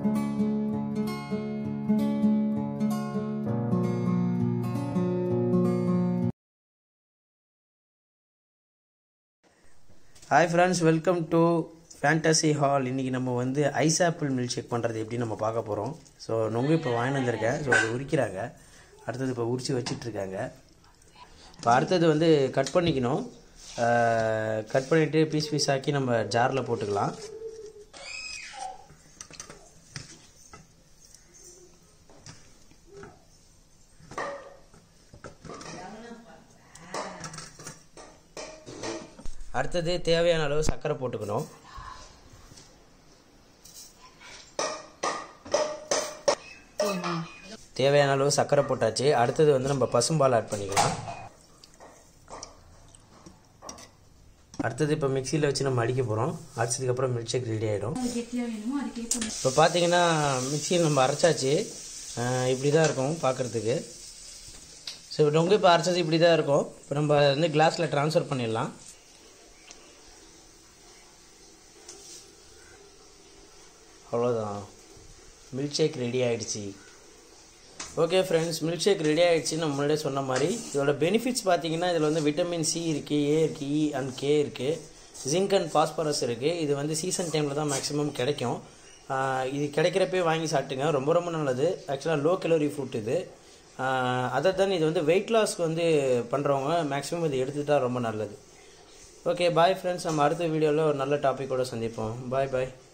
hi friends welcome to fantasy hall இன்றைக்கி நம்ம வந்து ஐஸ் ஆப்பிள் மில்க் ஷேக் பண்ணுறது எப்படி நம்ம பார்க்க போகிறோம் ஸோ நொங்கு இப்போ வாங்கிட்டு வந்திருக்கேன் ஸோ அது உரிக்கிறாங்க அடுத்தது இப்போ உரிச்சு வச்சிட்ருக்காங்க இப்போ அடுத்தது வந்து கட் பண்ணிக்கணும் கட் பண்ணிவிட்டு பீஸ் பீஸ் ஆக்கி நம்ம ஜாரில் போட்டுக்கலாம் அடுத்தது தேவையான அளவு சர்க்கரை போட்டுக்கணும் தேவையான அளவு சர்க்கரை போட்டாச்சு அடுத்தது வந்து நம்ம பசும்பால் ஆட் பண்ணிக்கலாம் அடுத்தது இப்போ மிக்சியில் வச்சு நம்ம அடிக்க போகிறோம் அடிச்சதுக்கப்புறம் மில்க் ஷேக் ரெடி ஆகிடும் இப்போ பார்த்தீங்கன்னா மிக்சியில் நம்ம அரைச்சாச்சு அஹ் இப்படி தான் இருக்கும் பார்க்குறதுக்கு ஸோ டொங்கு இப்போ அரைச்சது இப்படி தான் இருக்கும் இப்போ நம்ம அதை வந்து கிளாஸில் ட்ரான்ஸ்ஃபர் பண்ணிடலாம் அவ்வளோதான் மில்க் ஷேக் ரெடி ஆகிடுச்சு okay friends milk shake ready ஆகிடுச்சு நம்ம முன்னாடியே சொன்ன மாதிரி இதோட பெனிஃபிட்ஸ் பார்த்தீங்கன்னா இதில் வந்து விட்டமின் சி இருக்குது ஏ இருக்குது இ அண்ட் கே இருக்குது ஜிங்க் அண்ட் பாஸ்பரஸ் இருக்குது இது வந்து சீசன் டைமில் தான் மேக்ஸிமம் கிடைக்கும் ஆஹ் இது கிடைக்கிறப்பே வாங்கி சாப்பிட்டுங்க ரொம்ப ரொம்ப நல்லது ஆக்சுவலாக லோ கலோரி ஃபுட் இது அதை தான் இது வந்து வெயிட் லாஸ்க்கு வந்து பண்ணுறவங்க மேக்ஸிமம் இது எடுத்துட்டா ரொம்ப நல்லது ஓகே பாய் ஃப்ரெண்ட்ஸ் நம்ம அடுத்த வீடியோவில் ஒரு நல்ல டாப்பிக்கோட சந்திப்போம் பாய் பாய்